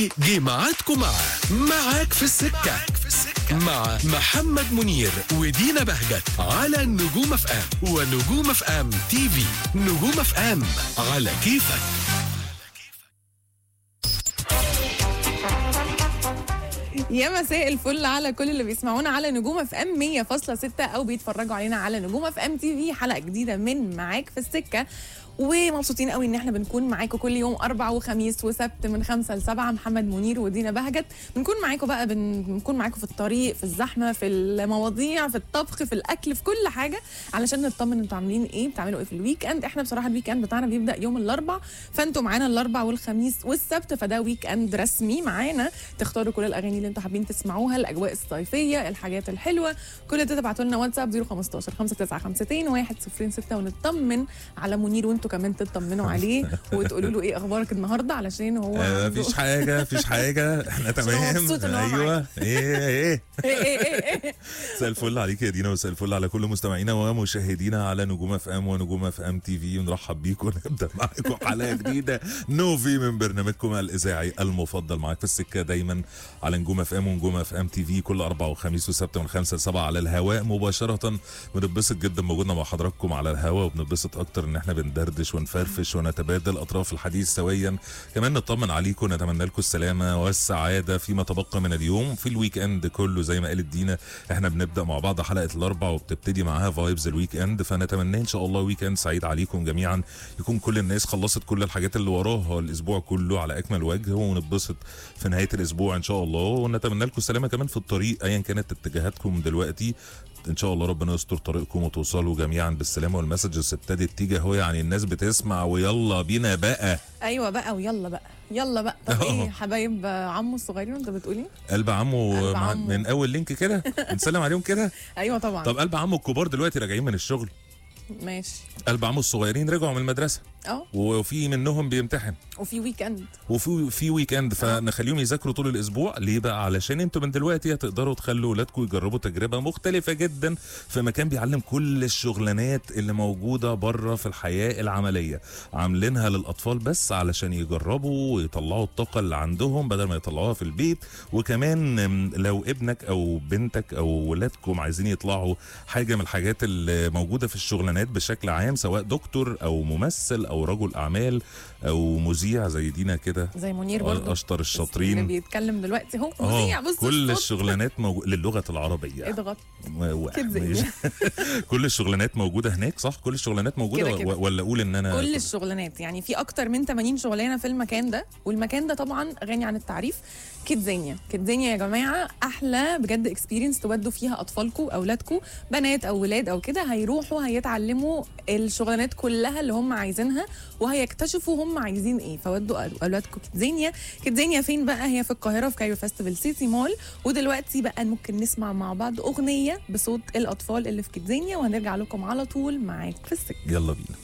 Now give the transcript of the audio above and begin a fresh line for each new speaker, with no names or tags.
دلوقتي جه ميعادكم مع معاك في السكة مع محمد منير ودينا بهجت على نجوم اف ام ونجوم اف ام تي في نجوم اف ام على كيفك
يا مساء الفل على كل اللي بيسمعونا على نجوم اف ام 100.6 او بيتفرجوا علينا على نجوم اف ام تي في حلقه جديده من معاك في السكه ومبسوطين قوي ان احنا بنكون معاكم كل يوم اربع وخميس وسبت من خمسة لسبعة محمد منير ودينا بهجت بنكون معاكم بقى بن- بنكون معاكم في الطريق في الزحمه في المواضيع في الطبخ في الاكل في كل حاجه علشان نطمن انتوا عاملين ايه بتعملوا ايه في الويك اند احنا بصراحه الويك اند بتاعنا بيبدا يوم الاربع فانتوا معانا الاربع والخميس والسبت فده ويك اند رسمي معانا تختاروا كل الاغاني اللي انتوا حابين تسمعوها الاجواء الصيفيه الحاجات الحلوه كل ده تبعتوا لنا واتساب 015 5952 106 ونطمن على منير وانتوا كمان تطمنوا عليه وتقولوا له ايه اخبارك النهارده علشان هو
آه،
عنده-
مفيش حاجة مفيش حاجة احنا تمام
مبسوط إن هو
ايوه ايه ايه
إيه إيه إيه إيه.
مساء الفل عليك يا دينا ومساء الفل على كل مستمعينا ومشاهدينا على نجوم اف ام ونجوم اف ام تي في ونرحب بيكم ونبدا معاكم حلقه جديده نوفي من برنامجكم الاذاعي المفضل معاك في السكه دايما على نجوم اف ام ونجوم اف ام تي في كل اربع وخميس وسبت من خمسة لسبعة على الهواء مباشره بنتبسط جدا بوجودنا مع حضراتكم على الهواء وبنتبسط اكتر ان احنا بندردش ونفرفش ونتبادل اطراف الحديث سويا كمان نطمن عليكم نتمنى لكم السلامه والسعاده فيما تبقى من اليوم في الويك اند كله زي ما قالت دينا احنا بنبدا مع بعض حلقه الاربع وبتبتدي معاها فايبز الويك اند فنتمنى ان شاء الله ويك اند سعيد عليكم جميعا يكون كل الناس خلصت كل الحاجات اللي وراها الاسبوع كله على اكمل وجه ونتبسط في نهايه الاسبوع ان شاء الله ونتمنى لكم السلامه كمان في الطريق ايا كانت اتجاهاتكم دلوقتي ان شاء الله ربنا يستر طريقكم وتوصلوا جميعا بالسلامه والمسجز ابتدت تيجي اهو يعني الناس بتسمع ويلا بينا بقى
ايوه بقى ويلا بقى يلا بقى طب ايه حبايب عمو الصغيرين انت بتقولي
قلب عمو
قلب
مع-
عمو.
من اول لينك كده نسلم عليهم كده
ايوه طبعا
طب قلب عمو الكبار دلوقتي راجعين من الشغل
ماشي
قلب عمو الصغيرين رجعوا من المدرسه
اه
وفي منهم بيمتحن
وفي ويك اند
وفي في ويك اند فنخليهم يذاكروا طول الاسبوع ليه بقى علشان انتوا من دلوقتي هتقدروا تخلوا اولادكم يجربوا تجربه مختلفه جدا في مكان بيعلم كل الشغلانات اللي موجوده بره في الحياه العمليه عاملينها للاطفال بس علشان يجربوا ويطلعوا الطاقه اللي عندهم بدل ما يطلعوها في البيت وكمان ام، لو ابنك او بنتك او ولادكم عايزين يطلعوا حاجه من الحاجات اللي موجوده في الشغلانات بشكل عام سواء دكتور او ممثل او رجل اعمال او مذيع زي دينا كده
زي منير برضه
اشطر
اللي
الشاطرين
بيتكلم دلوقتي هو مذيع
اه
بص
كل
الصوت.
الشغلانات موجو... للغه العربيه
اضغط
و- و-
كده زي
ماشي. كل الشغلانات موجوده هناك صح كل الشغلانات موجوده
كده كده.
و- ولا اقول ان انا
كل الشغلانات يعني في اكتر من 80 شغلانه في المكان ده والمكان ده طبعا غني عن التعريف كيدزانيا كيدزانيا يا جماعه احلى بجد اكسبيرينس تودوا فيها اطفالكم اولادكم بنات او ولاد او كده هيروحوا هيتعلموا الشغلانات كلها اللي هم عايزينها وهيكتشفوا هم عايزين ايه فودوا أول- اولادكم كيدزانيا كيدزانيا فين بقى هي في القاهره في كايرو فيستيفال سيتي مول ودلوقتي بقى ممكن نسمع مع بعض اغنيه بصوت الاطفال اللي في كيدزانيا وهنرجع لكم على طول معاك في السكه
يلا بينا